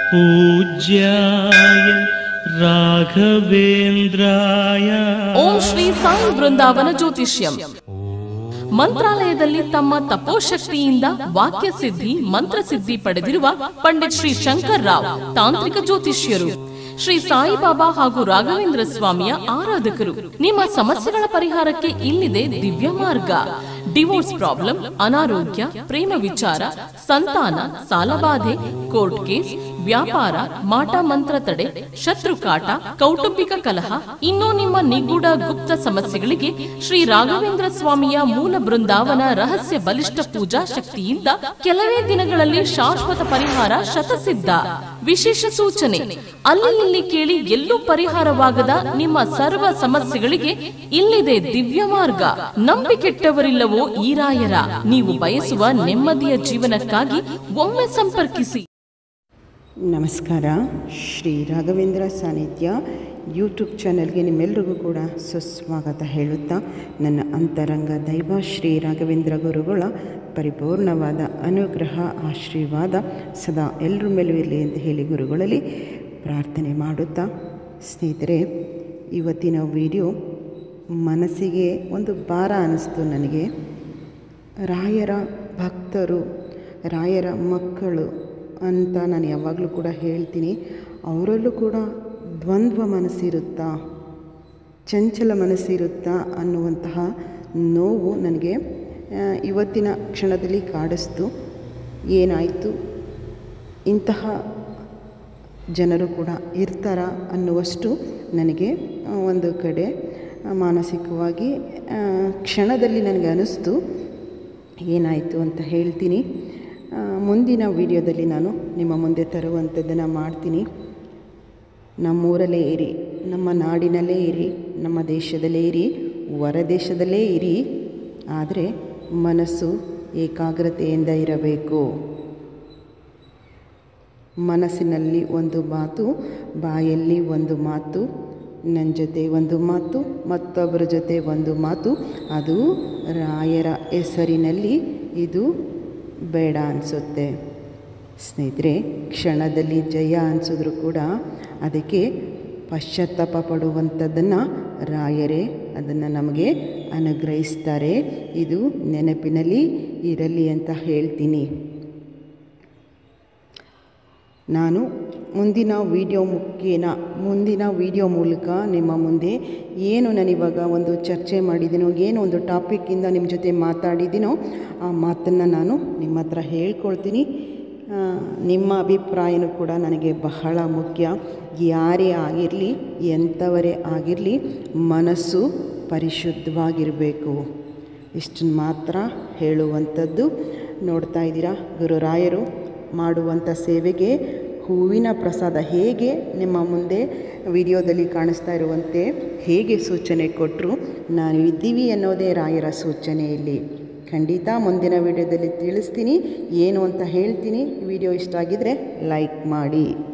पूज्याय राघवेन्द्राय ಓಂ ಶ್ರೀ ಸಾಯಿ ಬೃಂದಾವನ ಜ್ಯೋತಿಷ್ಯಂ ಮಂತ್ರಾಲಯದಲ್ಲಿ ತಮ್ಮ ತಪೋಶಕ್ತಿಯಿಂದ ವಾಕ್ಯ ಸಿದ್ಧಿ ಮಂತ್ರಸಿದ್ಧಿ ಪಡೆದಿರುವ ಪಂಡಿತ್ ಶ್ರೀ ಶಂಕರ್ ರಾವ್ ತಾಂತ್ರಿಕ ಜ್ಯೋತಿಷ್ಯರು ಶ್ರೀ ಸಾಯಿಬಾಬಾ ಹಾಗೂ ರಾಘವೇಂದ್ರ ಸ್ವಾಮಿಯ ಆರಾಧಕರು ನಿಮ್ಮ ಸಮಸ್ಯೆಗಳ ಪರಿಹಾರಕ್ಕೆ ಇಲ್ಲಿದೆ ದಿವ್ಯ ಮಾರ್ಗ ಡಿವೋರ್ಸ್ ಪ್ರಾಬ್ಲಮ್ ಅನಾರೋಗ್ಯ ಪ್ರೇಮ ವಿಚಾರ ಸಂತಾನ ಸಾಲಬಾಧೆ ಕೋರ್ಟ್ ಕೇಸ್ ವ್ಯಾಪಾರ ಮಾಟ ಮಂತ್ರ ತಡೆ ಶತ್ರು ಕಾಟ ಕೌಟುಂಬಿಕ ಕಲಹ ಇನ್ನೂ ನಿಮ್ಮ ನಿಗೂಢ ಗುಪ್ತ ಸಮಸ್ಯೆಗಳಿಗೆ ಶ್ರೀ ರಾಘವೇಂದ್ರ ಸ್ವಾಮಿಯ ಮೂಲ ಬೃಂದಾವನ ರಹಸ್ಯ ಬಲಿಷ್ಠ ಪೂಜಾ ಶಕ್ತಿಯಿಂದ ಕೆಲವೇ ದಿನಗಳಲ್ಲಿ ಶಾಶ್ವತ ಪರಿಹಾರ ಶತಸಿದ್ಧ ವಿಶೇಷ ಸೂಚನೆ ಅಲ್ಲಿ ಇಲ್ಲಿ ಕೇಳಿ ಎಲ್ಲೂ ಪರಿಹಾರವಾಗದ ನಿಮ್ಮ ಸರ್ವ ಸಮಸ್ಯೆಗಳಿಗೆ ಇಲ್ಲಿದೆ ದಿವ್ಯ ಮಾರ್ಗ ನಂಬಿಕೆಟ್ಟವರಿಲ್ಲವೋ ಈ ರಾಯರ ನೀವು ಬಯಸುವ ನೆಮ್ಮದಿಯ ಜೀವನಕ್ಕಾಗಿ ಒಮ್ಮೆ ಸಂಪರ್ಕಿಸಿ ನಮಸ್ಕಾರ ಶ್ರೀ ರಾಘವೇಂದ್ರ ಸಾನ್ನಿಧ್ಯ ಯೂಟ್ಯೂಬ್ ಚಾನೆಲ್ಗೆ ನಿಮ್ಮೆಲ್ರಿಗೂ ಕೂಡ ಸುಸ್ವಾಗತ ಹೇಳುತ್ತಾ ನನ್ನ ಅಂತರಂಗ ದೈವ ಶ್ರೀ ರಾಘವೇಂದ್ರ ಗುರುಗಳ ಪರಿಪೂರ್ಣವಾದ ಅನುಗ್ರಹ ಆಶೀರ್ವಾದ ಸದಾ ಎಲ್ಲರ ಮೇಲೂ ಇರಲಿ ಎಂದು ಹೇಳಿ ಗುರುಗಳಲ್ಲಿ ಪ್ರಾರ್ಥನೆ ಮಾಡುತ್ತಾ ಸ್ನೇಹಿತರೆ ಇವತ್ತಿನ ವಿಡಿಯೋ ಮನಸ್ಸಿಗೆ ಒಂದು ಭಾರ ಅನ್ನಿಸ್ತು ನನಗೆ ರಾಯರ ಭಕ್ತರು ರಾಯರ ಮಕ್ಕಳು ಅಂತ ನಾನು ಯಾವಾಗಲೂ ಕೂಡ ಹೇಳ್ತೀನಿ ಅವರಲ್ಲೂ ಕೂಡ ದ್ವಂದ್ವ ಮನಸ್ಸಿರುತ್ತಾ ಚಂಚಲ ಮನಸ್ಸಿರುತ್ತಾ ಅನ್ನುವಂತಹ ನೋವು ನನಗೆ ಆ, ಇವತ್ತಿನ ಕ್ಷಣದಲ್ಲಿ ಕಾಡಿಸ್ತು ಏನಾಯಿತು ಇಂತಹ ಜನರು ಕೂಡ ಇರ್ತಾರ ಅನ್ನುವಷ್ಟು ನನಗೆ ಆ, ಒಂದು ಕಡೆ ಆ, ಮಾನಸಿಕವಾಗಿ ಆ, ಕ್ಷಣದಲ್ಲಿ ನನಗೆ ಅನ್ನಿಸ್ತು ಏನಾಯಿತು ಅಂತ ಹೇಳ್ತೀನಿ ಆ, ಮುಂದಿನ ವಿಡಿಯೋದಲ್ಲಿ ನಾನು ನಿಮ್ಮ ಮುಂದೆ ತರುವಂಥದ್ದನ್ನು ಮಾಡ್ತೀನಿ ನಮ್ಮೂರಲ್ಲೇ ಇರಿ ನಮ್ಮ ನಾಡಿನಲ್ಲೇ ಇರಿ ನಮ್ಮ ದೇಶದಲ್ಲೇ ಇರಿ ಹೊರದೇಶದಲ್ಲೇ ಇರಿ ಆದರೆ ಮನಸ್ಸು ಏಕಾಗ್ರತೆಯಿಂದ ಇರಬೇಕು ಮನಸ್ಸಿನಲ್ಲಿ ಒಂದು ಮಾತು ಬಾಯಲ್ಲಿ ಒಂದು ಮಾತು ನನ್ನ ಜೊತೆ ಒಂದು ಮಾತು ಮತ್ತೊಬ್ಬರ ಜೊತೆ ಒಂದು ಮಾತು ಅದು ರಾಯರ ಹೆಸರಿನಲ್ಲಿ ಇದು ಬೇಡ ಅನಿಸುತ್ತೆ ಸ್ನೇಹಿತರೆ ಕ್ಷಣದಲ್ಲಿ ಜಯ ಅನಿಸಿದ್ರು ಕೂಡ ಅದಕ್ಕೆ ಪಶ್ಚಾತ್ತಾಪ ಪಡುವಂಥದ್ದನ್ನು ರಾಯರೇ ಅದನ್ನು ನಮಗೆ ಅನುಗ್ರಹಿಸ್ತಾರೆ ಇದು ನೆನಪಿನಲ್ಲಿ ಇರಲಿ ಅಂತ ಹೇಳ್ತೀನಿ ನಾನು ಮುಂದಿನ ವಿಡಿಯೋ ಮುಖೇನ ಮುಂದಿನ ವಿಡಿಯೋ ಮೂಲಕ ನಿಮ್ಮ ಮುಂದೆ ಏನು ನಾನಿವಾಗ ಒಂದು ಚರ್ಚೆ ಮಾಡಿದ್ದೀನೋ ಏನು ಒಂದು ಟಾಪಿಕ್ಕಿಂದ ನಿಮ್ಮ ಜೊತೆ ಮಾತಾಡಿದ್ದೀನೋ ಆ ಮಾತನ್ನು ನಾನು ನಿಮ್ಮ ಹತ್ರ ಹೇಳ್ಕೊಳ್ತೀನಿ ಆ, ನಿಮ್ಮ ಅಭಿಪ್ರಾಯನೂ ಕೂಡ ನನಗೆ ಬಹಳ ಮುಖ್ಯ ಯಾರೇ ಆಗಿರಲಿ ಎಂಥವರೇ ಆಗಿರಲಿ ಮನಸ್ಸು ಪರಿಶುದ್ಧವಾಗಿರಬೇಕು ಇಷ್ಟನ್ನು ಮಾತ್ರ ಹೇಳುವಂಥದ್ದು ನೋಡ್ತಾ ಇದ್ದೀರಾ ಗುರುರಾಯರು ಮಾಡುವಂಥ ಸೇವೆಗೆ ಹೂವಿನ ಪ್ರಸಾದ ಹೇಗೆ ನಿಮ್ಮ ಮುಂದೆ ವಿಡಿಯೋದಲ್ಲಿ ಕಾಣಿಸ್ತಾ ಇರುವಂತೆ ಹೇಗೆ ಸೂಚನೆ ಕೊಟ್ಟರು ನಾನು ಇದ್ದೀವಿ ಅನ್ನೋದೇ ರಾಯರ ಸೂಚನೆ ಇಲ್ಲಿ ಖಂಡಿತ ಮುಂದಿನ ವಿಡಿಯೋದಲ್ಲಿ ತಿಳಿಸ್ತೀನಿ ಏನು ಅಂತ ಹೇಳ್ತೀನಿ ವಿಡಿಯೋ ಇಷ್ಟ ಆಗಿದರೆ ಲೈಕ್ ಮಾಡಿ